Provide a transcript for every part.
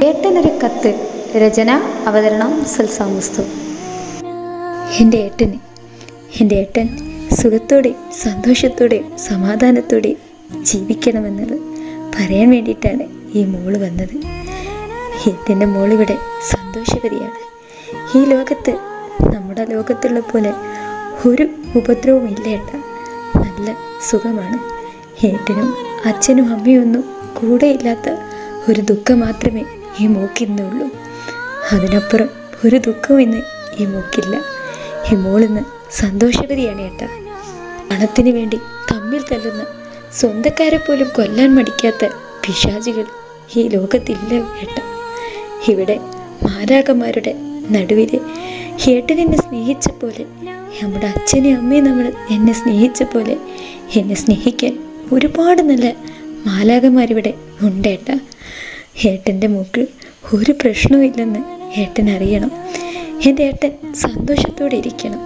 ഏട്ടനൊരു കത്ത് രചന അവതരണം സൽസാമുസ്തു എൻ്റെ ഏട്ടന് എൻ്റെ ഏട്ടൻ സുഖത്തോടെ സന്തോഷത്തോടെ സമാധാനത്തോടെ ജീവിക്കണമെന്നത് പറയാൻ വേണ്ടിയിട്ടാണ് ഈ മോള് വന്നത് ഏട്ടൻ്റെ മോളിവിടെ സന്തോഷവതിയാണ് ഈ ലോകത്ത് നമ്മുടെ ലോകത്തുള്ള പോലെ ഒരു ഉപദ്രവവും ഇല്ല ഏട്ട നല്ല സുഖമാണ് ഏട്ടനും അച്ഛനും അമ്മയും ഒന്നും കൂടെയില്ലാത്ത ഒരു ദുഃഖം മാത്രമേ ഈ മൂക്കിന്നുള്ളൂ അതിനപ്പുറം ഒരു ദുഃഖവും ഇന്ന് ഈ മൂക്കില്ല ഈ മോളിന്ന് സന്തോഷവതിയാണ് ഏട്ടാ പണത്തിന് വേണ്ടി തമ്മിൽ തല്ലുന്ന സ്വന്തക്കാരെ പോലും കൊല്ലാൻ മടിക്കാത്ത പിശാചികൾ ഈ ലോകത്തില്ല ഏട്ട ഇവിടെ മാരാകന്മാരുടെ നടുവിലെ ഏട്ടൻ എന്നെ സ്നേഹിച്ച പോലെ നമ്മുടെ അച്ഛനെയും അമ്മയും നമ്മൾ എന്നെ സ്നേഹിച്ച പോലെ എന്നെ സ്നേഹിക്കാൻ ഒരുപാട് നല്ല മാലാകന്മാരിവിടെ ഉണ്ടേട്ട ഏട്ടൻ്റെ മൂക്ക് ഒരു പ്രശ്നവും ഇല്ലെന്ന് ഏട്ടൻ അറിയണം എൻ്റെ ഏട്ടൻ സന്തോഷത്തോടെ ഇരിക്കണം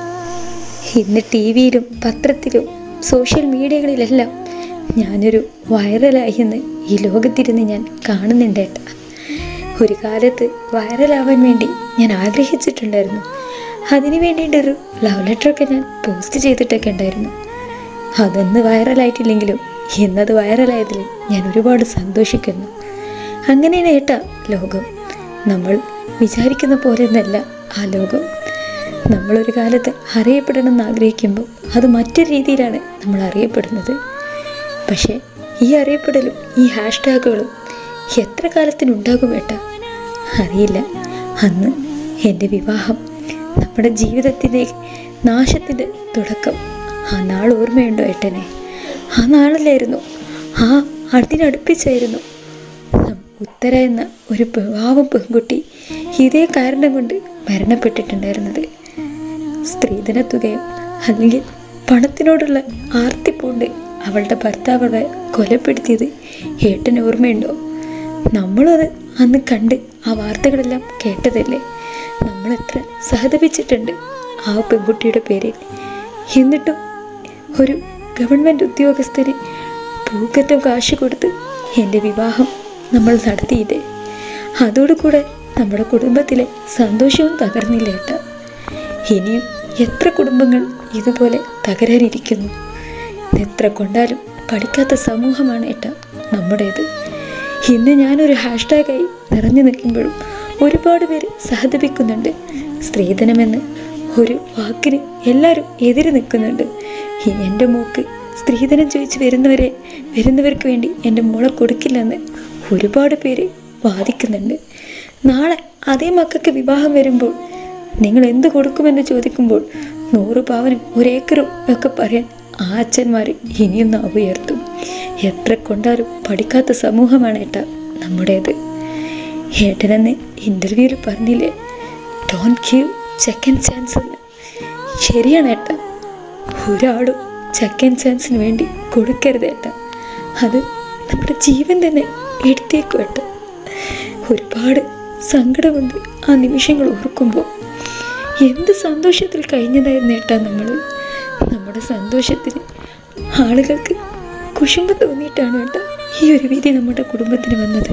ഇന്ന് ടി വിയിലും പത്രത്തിലും സോഷ്യൽ മീഡിയകളിലെല്ലാം ഞാനൊരു വൈറലായി എന്ന് ഈ ലോകത്തിരുന്ന് ഞാൻ കാണുന്നുണ്ട് ഏട്ടാ ഒരു കാലത്ത് വൈറലാവാൻ വേണ്ടി ഞാൻ ആഗ്രഹിച്ചിട്ടുണ്ടായിരുന്നു അതിന് വേണ്ടിയിട്ടൊരു ലവ് ലെറ്ററൊക്കെ ഞാൻ പോസ്റ്റ് ചെയ്തിട്ടൊക്കെ ഉണ്ടായിരുന്നു അതൊന്ന് വൈറലായിട്ടില്ലെങ്കിലും ഇന്നത് വൈറലായതിൽ ഞാൻ ഒരുപാട് സന്തോഷിക്കുന്നു അങ്ങനെയാണ് ഏട്ടാ ലോകം നമ്മൾ വിചാരിക്കുന്ന പോലെയൊന്നല്ല ആ ലോകം നമ്മളൊരു കാലത്ത് അറിയപ്പെടണമെന്ന് ആഗ്രഹിക്കുമ്പോൾ അത് മറ്റൊരു രീതിയിലാണ് നമ്മൾ അറിയപ്പെടുന്നത് പക്ഷേ ഈ അറിയപ്പെടലും ഈ ഹാഷ്ടാഗുകളും എത്ര കാലത്തിനുണ്ടാകും ഏട്ടാ അറിയില്ല അന്ന് എൻ്റെ വിവാഹം നമ്മുടെ ജീവിതത്തിൻ്റെ നാശത്തിൻ്റെ തുടക്കം ആ നാൾ ഓർമ്മയുണ്ടോ ഏട്ടനെ ആ നാളിലായിരുന്നു ആ അതിനടുപ്പിച്ചായിരുന്നു നം- ഉത്തര എന്ന ഒരു പാവം പെൺകുട്ടി ഇതേ കാരണം കൊണ്ട് മരണപ്പെട്ടിട്ടുണ്ടായിരുന്നത് സ്ത്രീധന തുകയും അല്ലെങ്കിൽ പണത്തിനോടുള്ള ആർത്തിപ്പൂണ്ട് അവളുടെ ഭർത്താവ് അവളെ കൊലപ്പെടുത്തിയത് ഏട്ടന് ഓർമ്മയുണ്ടോ നമ്മളത് അന്ന് കണ്ട് ആ വാർത്തകളെല്ലാം കേട്ടതല്ലേ നമ്മളെത്ര സഹതപിച്ചിട്ടുണ്ട് ആ പെൺകുട്ടിയുടെ പേരിൽ എന്നിട്ടും ഒരു ഗവൺമെൻറ് ഉദ്യോഗസ്ഥന് പൂക്കറ്റം കാശ് കൊടുത്ത് എൻ്റെ വിവാഹം നമ്മൾ നടത്തിയില്ലേ അതോടുകൂടെ നമ്മുടെ കുടുംബത്തിലെ സന്തോഷവും തകർന്നില്ല ഏട്ടാ ഇനിയും എത്ര കുടുംബങ്ങൾ ഇതുപോലെ തകരാനിരിക്കുന്നു എത്ര കൊണ്ടാലും പഠിക്കാത്ത സമൂഹമാണ് ഏട്ടാ നമ്മുടേത് ഇന്ന് ഞാനൊരു ഹാഷ്ടാഗായി നിറഞ്ഞു നിൽക്കുമ്പോഴും ഒരുപാട് പേര് സഹതപിക്കുന്നുണ്ട് സ്ത്രീധനമെന്ന് ഒരു വാക്കിന് എല്ലാവരും എതിര് നിൽക്കുന്നുണ്ട് ഇനി എൻ്റെ മോക്ക് സ്ത്രീധനം ചോദിച്ച് വരുന്നവരെ വരുന്നവർക്ക് വേണ്ടി എൻ്റെ മോളെ കൊടുക്കില്ലെന്ന് ഒരുപാട് പേര് വാദിക്കുന്നുണ്ട് നാളെ അതേ മക്കൾക്ക് വിവാഹം വരുമ്പോൾ നിങ്ങൾ എന്ത് കൊടുക്കുമെന്ന് ചോദിക്കുമ്പോൾ നൂറ് പവനും ഒരേക്കറും ഒക്കെ പറയാൻ ആ അച്ഛന്മാർ ഇനിയും നാവ് ഉയർത്തും എത്ര കൊണ്ടാലും പഠിക്കാത്ത സമൂഹമാണ് ഏട്ടാ നമ്മുടേത് ഏട്ടനെന്ന് ഇൻ്റർവ്യൂവിൽ പറഞ്ഞില്ലേ ഡോൺ ഗീവ് സെക്കൻഡ് ചാൻസ് എന്ന് ശരിയാണ് ഏട്ടാ ഒരാളും സെക്കൻഡ് ചാൻസിന് വേണ്ടി കൊടുക്കരുത് ഏട്ടാ അത് നമ്മുടെ ജീവൻ തന്നെ എടുത്തേക്കും ഏട്ടാ ഒരുപാട് സങ്കടമുണ്ട് ആ നിമിഷങ്ങൾ ഓർക്കുമ്പോൾ എന്ത് സന്തോഷത്തിൽ കഴിഞ്ഞതായിരുന്നു ഏട്ടാ നമ്മൾ നമ്മുടെ സന്തോഷത്തിന് ആളുകൾക്ക് കുശുമ്പ് തോന്നിയിട്ടാണ് ഏട്ടാ ഈ ഒരു വിധി നമ്മുടെ കുടുംബത്തിന് വന്നത്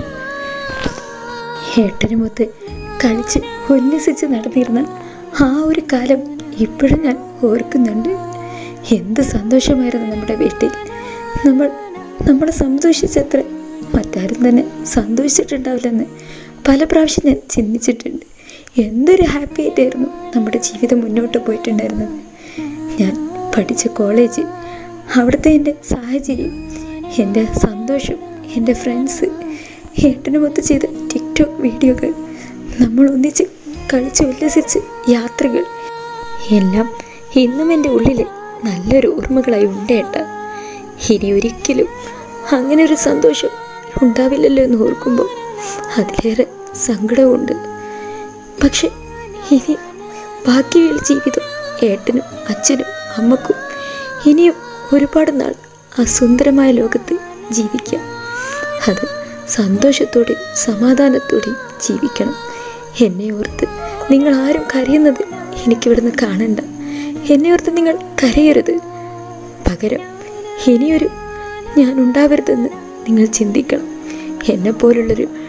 ഏട്ടനുമൊത്ത് കളിച്ച് ഉല്ലസിച്ച് നടന്നിരുന്ന ആ ഒരു കാലം ഇപ്പോഴും ഞാൻ ഓർക്കുന്നുണ്ട് എന്ത് സന്തോഷമായിരുന്നു നമ്മുടെ വീട്ടിൽ നമ്മൾ നമ്മൾ സന്തോഷിച്ചത്ര മറ്റാരും തന്നെ സന്തോഷിച്ചിട്ടുണ്ടാവില്ലെന്ന് പല പ്രാവശ്യം ഞാൻ ചിന്തിച്ചിട്ടുണ്ട് എന്തൊരു ഹാപ്പി ആയിട്ടായിരുന്നു നമ്മുടെ ജീവിതം മുന്നോട്ട് പോയിട്ടുണ്ടായിരുന്നത് ഞാൻ പഠിച്ച കോളേജ് അവിടുത്തെ എൻ്റെ സാഹചര്യം എൻ്റെ സന്തോഷം എൻ്റെ ഫ്രണ്ട്സ് ഏട്ടനുമൊത്ത് ചെയ്ത ടിക്ടോക്ക് വീഡിയോകൾ നമ്മൾ ഒന്നിച്ച് കളിച്ച് ഉല്ലസിച്ച് യാത്രകൾ എല്ലാം ഇന്നും എൻ്റെ ഉള്ളിൽ നല്ലൊരു ഓർമ്മകളായി ഉണ്ട് ഏട്ടാ ഇനി ഒരിക്കലും അങ്ങനെ ഒരു സന്തോഷം ഉണ്ടാവില്ലല്ലോ എന്ന് ഓർക്കുമ്പോൾ അതിലേറെ സങ്കടമുണ്ട് പക്ഷെ ഇനി ബാക്കിയുള്ള ജീവിതം ഏട്ടനും അച്ഛനും അമ്മക്കും ഇനിയും ഒരുപാട് നാൾ ആ സുന്ദരമായ ലോകത്ത് ജീവിക്കാം അത് സന്തോഷത്തോടെയും സമാധാനത്തോടെയും ജീവിക്കണം എന്നെ ഓർത്ത് നിങ്ങൾ ആരും കരയുന്നത് എനിക്കിവിടുന്ന് കാണണ്ട എന്നെ ഓർത്ത് നിങ്ങൾ കരയരുത് പകരം ഇനിയൊരു ഞാൻ ഉണ്ടാവരുതെന്ന് നിങ്ങൾ ചിന്തിക്കണം എന്നെപ്പോലുള്ളൊരു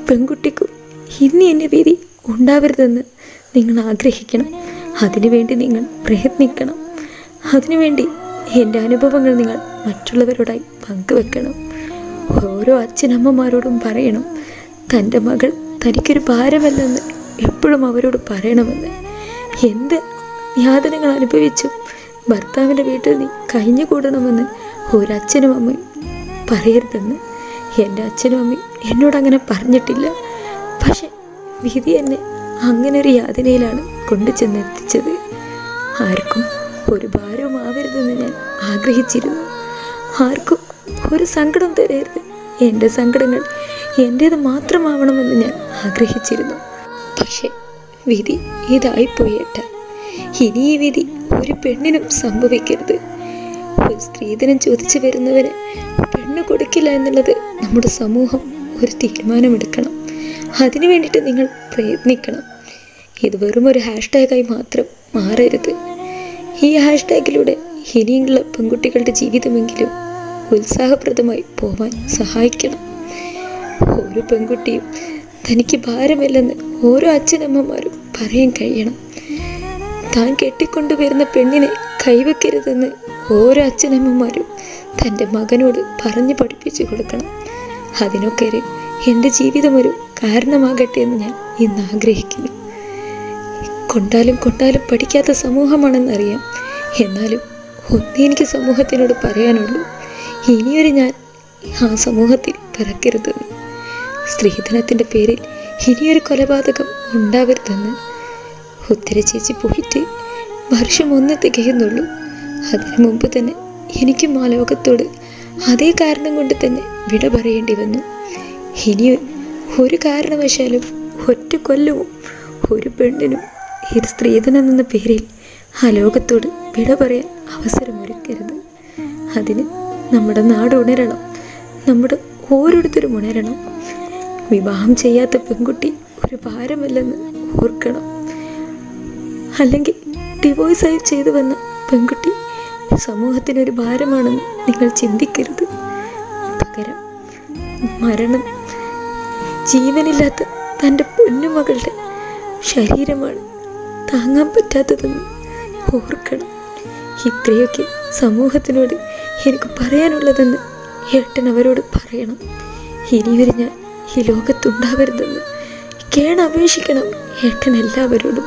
പെൺകുട്ടിക്കും ഇനി എൻ്റെ വിധി ഉണ്ടാവരുതെന്ന് നിങ്ങൾ ആഗ്രഹിക്കണം അതിനുവേണ്ടി നിങ്ങൾ പ്രയത്നിക്കണം അതിനുവേണ്ടി എൻ്റെ അനുഭവങ്ങൾ നിങ്ങൾ മറ്റുള്ളവരോടായി പങ്കുവെക്കണം ഓരോ അച്ഛനമ്മമാരോടും പറയണം തൻ്റെ മകൾ തനിക്കൊരു ഭാരമല്ലെന്ന് എപ്പോഴും അവരോട് പറയണമെന്ന് എന്ത് യാതനകൾ അനുഭവിച്ചും ഭർത്താവിൻ്റെ വീട്ടിൽ നീ കഴിഞ്ഞുകൂടണമെന്ന് ഒരച്ഛനും അമ്മയും പറയരുതെന്ന് എൻ്റെ അച്ഛനും അമ്മയും എന്നോട് അങ്ങനെ പറഞ്ഞിട്ടില്ല പക്ഷെ വിധി എന്നെ അങ്ങനെ ഒരു യാതനയിലാണ് കൊണ്ടു ചെന്നെത്തിച്ചത് ആർക്കും ഒരു ഭാരവും ആവരുതെന്ന് ഞാൻ ആഗ്രഹിച്ചിരുന്നു ആർക്കും ഒരു സങ്കടം തരരുത് എൻ്റെ സങ്കടങ്ങൾ എൻ്റേത് മാത്രമാവണമെന്ന് ഞാൻ ആഗ്രഹിച്ചിരുന്നു പക്ഷെ വിധി ഇതായിപ്പോയി ഏട്ട ഇനി ഈ വിധി ഒരു പെണ്ണിനും സംഭവിക്കരുത് ഒരു സ്ത്രീധനം ചോദിച്ചു വരുന്നവന് പെണ്ണ് കൊടുക്കില്ല എന്നുള്ളത് നമ്മുടെ സമൂഹം ഒരു തീരുമാനമെടുക്കണം അതിനു വേണ്ടിയിട്ട് നിങ്ങൾ പ്രയത്നിക്കണം ഇത് വെറും ഒരു ഹാഷ്ടാഗായി മാത്രം മാറരുത് ഈ ഹാഷ്ടാഗിലൂടെ ഇനിയുള്ള പെൺകുട്ടികളുടെ ജീവിതമെങ്കിലും ഉത്സാഹപ്രദമായി പോവാൻ സഹായിക്കണം ഓരോ പെൺകുട്ടിയും തനിക്ക് ഭാരമില്ലെന്ന് ഓരോ അച്ഛനമ്മമാരും പറയാൻ കഴിയണം താൻ കെട്ടിക്കൊണ്ടുവരുന്ന പെണ്ണിനെ കൈവെക്കരുതെന്ന് ഓരോ അച്ഛനമ്മമാരും തൻ്റെ മകനോട് പറഞ്ഞു പഠിപ്പിച്ചു കൊടുക്കണം അതിനൊക്കെ ഒരു എൻ്റെ ജീവിതം ഒരു കാരണമാകട്ടെ എന്ന് ഞാൻ ഇന്ന് ആഗ്രഹിക്കുന്നു കൊണ്ടാലും കൊണ്ടാലും പഠിക്കാത്ത സമൂഹമാണെന്നറിയാം എന്നാലും ഒന്നേ എനിക്ക് സമൂഹത്തിനോട് പറയാനുള്ളൂ ഇനിയൊരു ഞാൻ ആ സമൂഹത്തിൽ പിറക്കരുതെന്ന് സ്ത്രീധനത്തിൻ്റെ പേരിൽ ഇനിയൊരു കൊലപാതകം ഉണ്ടാവരുതെന്ന് ഉത്തര ചേച്ചി പോയിട്ട് വർഷം ഒന്ന് തികയുന്നുള്ളൂ അതിനു മുമ്പ് തന്നെ എനിക്കും ആ ലോകത്തോട് അതേ കാരണം കൊണ്ട് തന്നെ വിട പറയേണ്ടി വന്നു ഇനി ഒരു കാരണവശാലും ഒറ്റ കൊല്ലവും ഒരു പെണ്ണിനും ഈ സ്ത്രീധനം എന്ന പേരിൽ ആ ലോകത്തോട് വിട പറയാൻ അവസരമൊരുക്കരുത് അതിന് നമ്മുടെ നാട് ഉണരണം നമ്മുടെ ഓരോരുത്തരും ഉണരണം വിവാഹം ചെയ്യാത്ത പെൺകുട്ടി ഒരു ഭാരമല്ലെന്ന് ഓർക്കണം അല്ലെങ്കിൽ ഡിവോഴ്സായി ചെയ്തു വന്ന പെൺകുട്ടി സമൂഹത്തിനൊരു ഭാരമാണെന്ന് നിങ്ങൾ ചിന്തിക്കരുത് പകരം മരണം ജീവനില്ലാത്ത തൻ്റെ പൊന്നുമകളുടെ ശരീരമാണ് താങ്ങാൻ പറ്റാത്തതെന്ന് ഓർക്കണം ഇത്രയൊക്കെ സമൂഹത്തിനോട് എനിക്ക് പറയാനുള്ളതെന്ന് ഏട്ടൻ അവരോട് പറയണം ഇനിയൊരു ഞാൻ ഈ ലോകത്തുണ്ടാവരുതെന്ന് കേണപേക്ഷിക്കണം ഏട്ടൻ എല്ലാവരോടും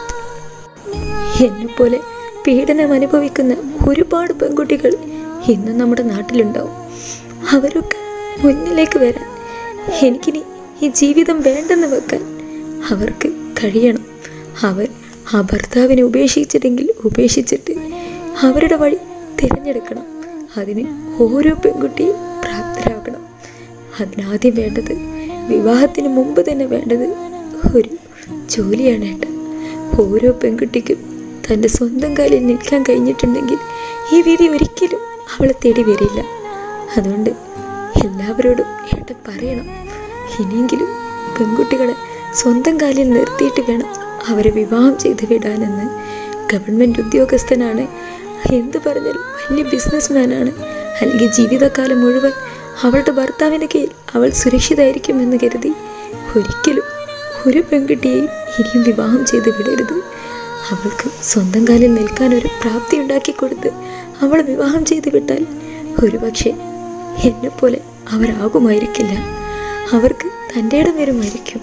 എന്നെപ്പോലെ പീഡനം അനുഭവിക്കുന്ന ഒരുപാട് പെൺകുട്ടികൾ ഇന്നും നമ്മുടെ നാട്ടിലുണ്ടാവും അവരൊക്കെ മുന്നിലേക്ക് വരാൻ എനിക്കിനി ഈ ജീവിതം വേണ്ടെന്ന് വെക്കാൻ അവർക്ക് കഴിയണം അവർ ആ ഭർത്താവിനെ ഉപേക്ഷിച്ചിട്ടെങ്കിൽ ഉപേക്ഷിച്ചിട്ട് അവരുടെ വഴി തിരഞ്ഞെടുക്കണം അതിന് ഓരോ പെൺകുട്ടിയും പ്രാപ്തരാകണം അതിനാദ്യം വേണ്ടത് വിവാഹത്തിന് മുമ്പ് തന്നെ വേണ്ടത് ഒരു ജോലിയാണ് ഏട്ട ഓരോ പെൺകുട്ടിക്കും തൻ്റെ സ്വന്തം കാലിൽ നിൽക്കാൻ കഴിഞ്ഞിട്ടുണ്ടെങ്കിൽ ഈ വിധി ഒരിക്കലും അവളെ തേടി വരില്ല അതുകൊണ്ട് എല്ലാവരോടും ഏട്ടൻ പറയണം ഇനിയെങ്കിലും പെൺകുട്ടികളെ സ്വന്തം കാലിൽ നിർത്തിയിട്ട് വേണം അവരെ വിവാഹം ചെയ്ത് വിടാനെന്ന് ഗവൺമെൻറ് ഉദ്യോഗസ്ഥനാണ് എന്ത് പറഞ്ഞാലും വലിയ ബിസിനസ്മാനാണ് അല്ലെങ്കിൽ ജീവിതകാലം മുഴുവൻ അവളുടെ ഭർത്താവിൻ്റെ കീഴിൽ അവൾ സുരക്ഷിതയായിരിക്കുമെന്ന് കരുതി ഒരിക്കലും ഒരു പെൺകുട്ടിയെയും ഇനിയും വിവാഹം ചെയ്ത് വിടരുത് അവൾക്ക് സ്വന്തം കാലിൽ നിൽക്കാൻ ഒരു പ്രാപ്തി ഉണ്ടാക്കി കൊടുത്ത് അവൾ വിവാഹം ചെയ്ത് വിട്ടാൽ ഒരുപക്ഷെ എന്നെപ്പോലെ അവരാകുമായിരിക്കില്ല അവർക്ക് തൻ്റെ ഇടം വരുമായിരിക്കും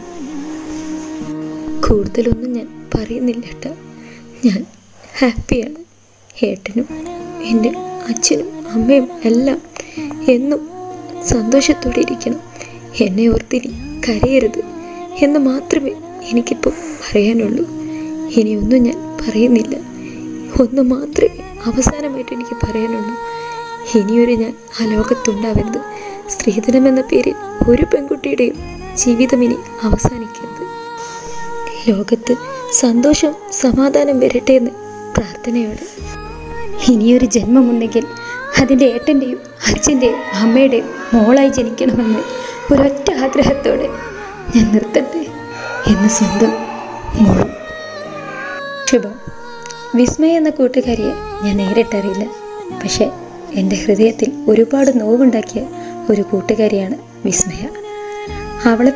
കൂടുതലൊന്നും ഞാൻ പറയുന്നില്ല ഏട്ടാ ഞാൻ ഹാപ്പിയാണ് ഏട്ടനും എൻ്റെ അച്ഛനും അമ്മയും എല്ലാം എന്നും സന്തോഷത്തോടെ ഇരിക്കണം എന്നെ ഓർത്തിനി കരയരുത് എന്ന് മാത്രമേ എനിക്കിപ്പോൾ പറയാനുള്ളൂ ഇനിയൊന്നും ഞാൻ പറയുന്നില്ല ഒന്ന് മാത്രമേ അവസാനമായിട്ട് എനിക്ക് പറയാനുള്ളൂ ഇനിയൊരു ഞാൻ ആ ലോകത്തുണ്ടാവരുത് സ്ത്രീധനം എന്ന പേരിൽ ഒരു പെൺകുട്ടിയുടെയും ജീവിതം ഇനി അവസാനിക്കരുത് ലോകത്ത് സന്തോഷം സമാധാനം വരട്ടെ എന്ന് പ്രാർത്ഥനയോടെ ഇനിയൊരു ജന്മമുണ്ടെങ്കിൽ അതിൻ്റെ ഏട്ടൻ്റെയും അച്ഛൻ്റെയും അമ്മയുടെയും മോളായി ജനിക്കണമെന്ന് ഒരൊറ്റ ആഗ്രഹത്തോടെ ഞാൻ നിർത്തട്ടെ എന്ന് സ്വന്തം മോളും ശുഭം വിസ്മയ എന്ന കൂട്ടുകാരിയെ ഞാൻ നേരിട്ടറിയില്ല പക്ഷേ എൻ്റെ ഹൃദയത്തിൽ ഒരുപാട് നോവുണ്ടാക്കിയ ഒരു കൂട്ടുകാരിയാണ് വിസ്മയ അവളെപ്പോലെ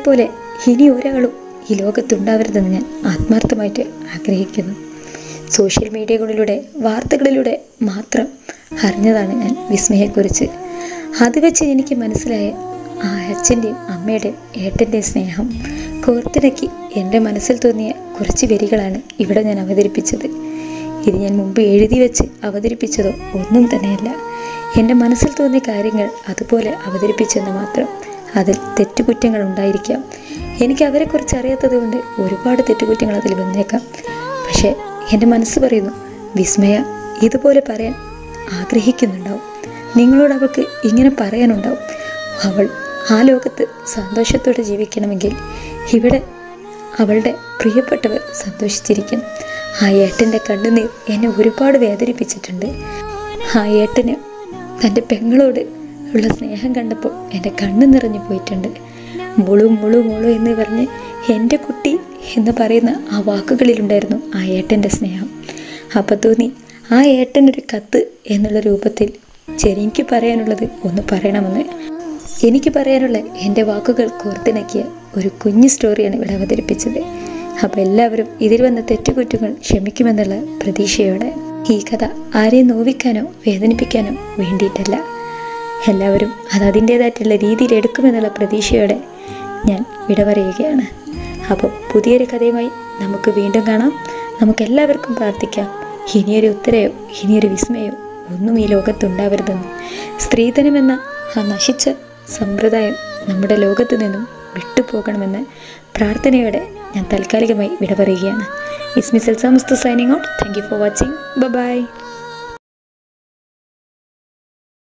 ഇനി ഒരാളും ഈ ലോകത്തുണ്ടാവരുതെന്ന് ഞാൻ ആത്മാർത്ഥമായിട്ട് ആഗ്രഹിക്കുന്നു സോഷ്യൽ മീഡിയകളിലൂടെ വാർത്തകളിലൂടെ മാത്രം അറിഞ്ഞതാണ് ഞാൻ വിസ്മയെക്കുറിച്ച് അത് വെച്ച് എനിക്ക് മനസ്സിലായ ആ അച്ഛൻ്റെയും അമ്മയുടെയും ഏട്ടൻ്റെയും സ്നേഹം കോർത്തിണക്കി എൻ്റെ മനസ്സിൽ തോന്നിയ കുറച്ച് വരികളാണ് ഇവിടെ ഞാൻ അവതരിപ്പിച്ചത് ഇത് ഞാൻ മുമ്പ് എഴുതി വെച്ച് അവതരിപ്പിച്ചതോ ഒന്നും തന്നെയല്ല എൻ്റെ മനസ്സിൽ തോന്നിയ കാര്യങ്ങൾ അതുപോലെ അവതരിപ്പിച്ചെന്ന് മാത്രം അതിൽ തെറ്റുകുറ്റങ്ങൾ ഉണ്ടായിരിക്കാം എനിക്ക് അവരെക്കുറിച്ച് അറിയാത്തത് കൊണ്ട് ഒരുപാട് തെറ്റുകുറ്റങ്ങൾ അതിൽ വന്നേക്കാം പക്ഷേ എൻ്റെ മനസ്സ് പറയുന്നു വിസ്മയ ഇതുപോലെ പറയാൻ ആഗ്രഹിക്കുന്നുണ്ടാവും നിങ്ങളോട് അവൾക്ക് ഇങ്ങനെ പറയാനുണ്ടാവും അവൾ ആ ലോകത്ത് സന്തോഷത്തോടെ ജീവിക്കണമെങ്കിൽ ഇവിടെ അവളുടെ പ്രിയപ്പെട്ടവർ സന്തോഷിച്ചിരിക്കണം ആ ഏട്ടൻ്റെ കണ്ണുനീർ എന്നെ ഒരുപാട് വേദനിപ്പിച്ചിട്ടുണ്ട് ആ ഏട്ടന് തൻ്റെ പെങ്ങളോട് ഉള്ള സ്നേഹം കണ്ടപ്പോൾ എൻ്റെ കണ്ണ് നിറഞ്ഞു പോയിട്ടുണ്ട് മുളു മുളു മുളു എന്ന് പറഞ്ഞ് എൻ്റെ കുട്ടി എന്ന് പറയുന്ന ആ വാക്കുകളിലുണ്ടായിരുന്നു ആ ഏട്ടൻ്റെ സ്നേഹം അപ്പം തോന്നി ആ ഏട്ടനൊരു കത്ത് എന്നുള്ള രൂപത്തിൽ ചെനിക്ക് പറയാനുള്ളത് ഒന്ന് പറയണമെന്ന് എനിക്ക് പറയാനുള്ള എൻ്റെ വാക്കുകൾ കോർത്തിണക്കിയ ഒരു കുഞ്ഞു സ്റ്റോറിയാണ് ഇവിടെ അവതരിപ്പിച്ചത് അപ്പോൾ എല്ലാവരും ഇതിൽ വന്ന തെറ്റുകുറ്റങ്ങൾ ക്ഷമിക്കുമെന്നുള്ള പ്രതീക്ഷയോടെ ഈ കഥ ആരെയും നോവിക്കാനോ വേദനിപ്പിക്കാനോ വേണ്ടിയിട്ടല്ല എല്ലാവരും അത് അതിൻ്റേതായിട്ടുള്ള രീതിയിൽ എടുക്കുമെന്നുള്ള പ്രതീക്ഷയോടെ ഞാൻ വിട പറയുകയാണ് അപ്പോൾ പുതിയൊരു കഥയുമായി നമുക്ക് വീണ്ടും കാണാം നമുക്ക് എല്ലാവർക്കും പ്രാർത്ഥിക്കാം ഇനിയൊരു ഉത്തരയോ ഇനിയൊരു വിസ്മയോ ഒന്നും ഈ ലോകത്തുണ്ടാവരുതെന്ന് സ്ത്രീധനമെന്ന ആ നശിച്ച സമ്പ്രദായം നമ്മുടെ ലോകത്ത് നിന്നും വിട്ടുപോകണമെന്ന് പ്രാർത്ഥനയോടെ ഞാൻ താൽക്കാലികമായി വിട പറയുകയാണ് ഇസ്മിസൽ സമസ്ത signing out thank you for watching by